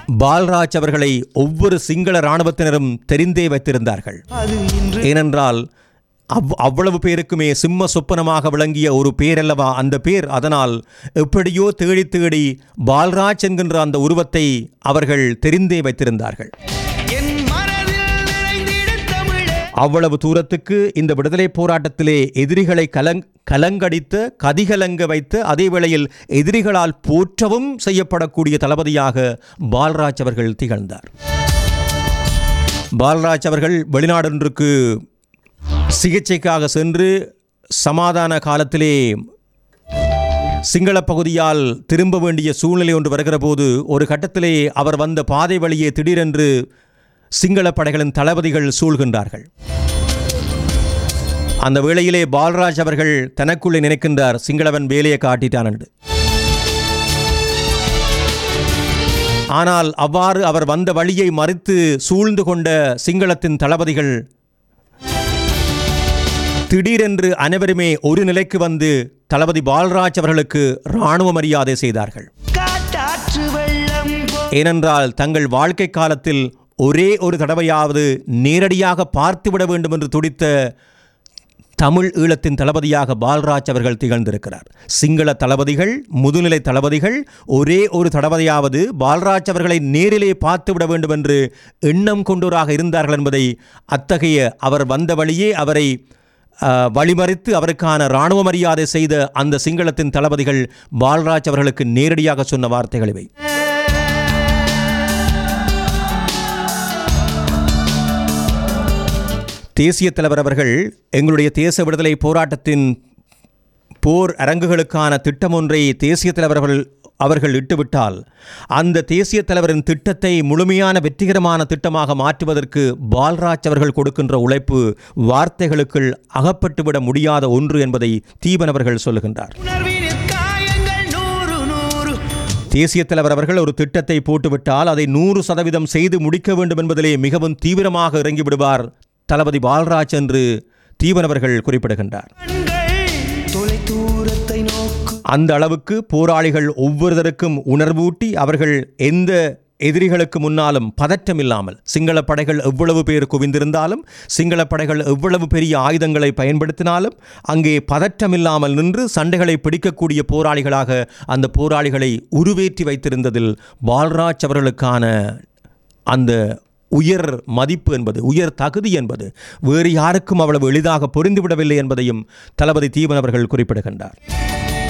பால்ராஜ் அவர்களை ஒவ்வொரு சிங்கள இராணுவத்தினரும் தெரிந்தே வைத்திருந்தார்கள் அது இன்று ஏனென்றால் அவ் அவ்வளவு பேருக்குமே சிம்ம சொப்பனமாக விளங்கிய ஒரு பேரல்லவா அந்த பேர் அதனால் எப்படியோ தேடி தேடி பால்ராஜ் என்கின்ற அந்த உருவத்தை அவர்கள் தெரிந்தே வைத்திருந்தார்கள் என் மனதில் நிறைந்திட தமிழே அவ்வளவு தூரத்துக்கு இந்த விடுதலை போராட்டத்திலே எதிரிகளை கலங் கலங்கடித்து கதிகலங்க வைத்து அதே வேளையில் எதிரிகளால் போற்றவும் செய்யப்படக்கூடிய தளபதியாக பால்ராஜ் அவர்கள் திகழ்ந்தார் பால்ராஜ் அவர்கள் வெளிநாடொன்றுக்கு சிகிச்சைக்காக சென்று சமாதான காலத்திலே சிங்கள பகுதியால் திரும்ப வேண்டிய சூழ்நிலை ஒன்று வருகிற போது ஒரு கட்டத்திலே அவர் வந்த பாதை வழியே திடீரென்று சிங்கள படைகளின் தளபதிகள் சூழ்கின்றார்கள் அந்த வேளையிலே பால்ராஜ் அவர்கள் தனக்குள்ளே நினைக்கின்றார் சிங்களவன் வேலையை காட்டிட்டான் என்று ஆனால் அவ்வாறு அவர் வந்த வழியை மறித்து சூழ்ந்து கொண்ட சிங்களத்தின் தளபதிகள் திடீரென்று அனைவருமே ஒரு நிலைக்கு வந்து தளபதி பால்ராஜ் அவர்களுக்கு இராணுவ மரியாதை செய்தார்கள் காட்டாற்று வெள்ளம் போ ஏனென்றால் தங்கள் வாழ்க்கை காலத்தில் ஒரே ஒரு தடவையாவது நேரடியாக பார்த்துவிட வேண்டும் என்று துடித்த தமிழ் ஈழத்தின் தளபதியாக பால்ராஜ் அவர்கள் திகழ்ந்திருக்கிறார் சிங்கள தளபதிகள் முதுநிலை தளபதிகள் ஒரே ஒரு தடவையாவது பால்ராஜ் அவர்களை நேரிலே பார்த்துவிட வேண்டும் என்று எண்ணம் கொண்டோராக இருந்தார்கள் என்பதை அத்தகைய அவர் வந்த வழியே அவரை அஹ், வழிமறித்து அவருக்கான இராணுவ மரியாதை செய்த அந்த சிங்களத்தின் தளபதிகள் பால்ராஜ் அவர்களுக்கு நேரடியாக சொன்ன வார்த்தைகள் இவை தேசிய தலைவர் அவர்கள் எங்களுடைய தேச விடுதலை போராட்டத்தின் போர் அரங்குகளுக்கான திட்டம் ஒன்றை தேசிய தலைவர்கள் அவர்கள் இட்டுவிட்டால் அந்த தேசிய தலைவரின் திட்டத்தை முழுமையான வெற்றிகரமான திட்டமாக மாற்றுவதற்கு பால்ராஜ் அவர்கள் கொடுக்கின்ற உழைப்பு வார்த்தைகளுக்குள் அகப்பட்டுவிட முடியாத ஒன்று என்பதை தீபன் அவர்கள் சொல்லுகின்றார் உணர்வினில் காயங்கள் நூறு நூறு தேசிய தலைவர் அவர்கள் ஒரு திட்டத்தை போட்டுவிட்டால் அதை நூறு சதவீதம் செய்து முடிக்க வேண்டும் என்பதிலே மிகவும் தீவிரமாக இறங்கி விடுவார் தளபதி பால்ராஜ் என்று தீபன் அவர்கள் குறிப்பிடுகின்றார் கண்கள் தொலை தூரத்தை நோக்கு அந்த அளவுக்கு போராளிகள் ஒவ்வொருத்தருக்கும் உணர்வூட்டி அவர்கள் எந்த எதிரிகளுக்கு முன்னாலும் பதற்றம் இல்லாமல் சிங்கள படைகள் எவ்வளவு பேர் குவிந்திருந்தாலும் சிங்கள படைகள் எவ்வளவு பெரிய ஆயுதங்களை பயன்படுத்தினாலும் அங்கே பதற்றம் இல்லாமல் நின்று சண்டைகளை பிடிக்கக்கூடிய போராளிகளாக அந்த போராளிகளை உருவேற்றி வைத்திருந்ததில் பால்ராஜ் அவர்களுக்கான அந்த உயர் மதிப்பு என்பது உயர் தகுதி என்பது வேறு யாருக்கும் அவ்வளவு எளிதாக பொருந்திவிடவில்லை என்பதையும் தளபதி தீபன் அவர்கள் குறிப்பிடுகின்றார்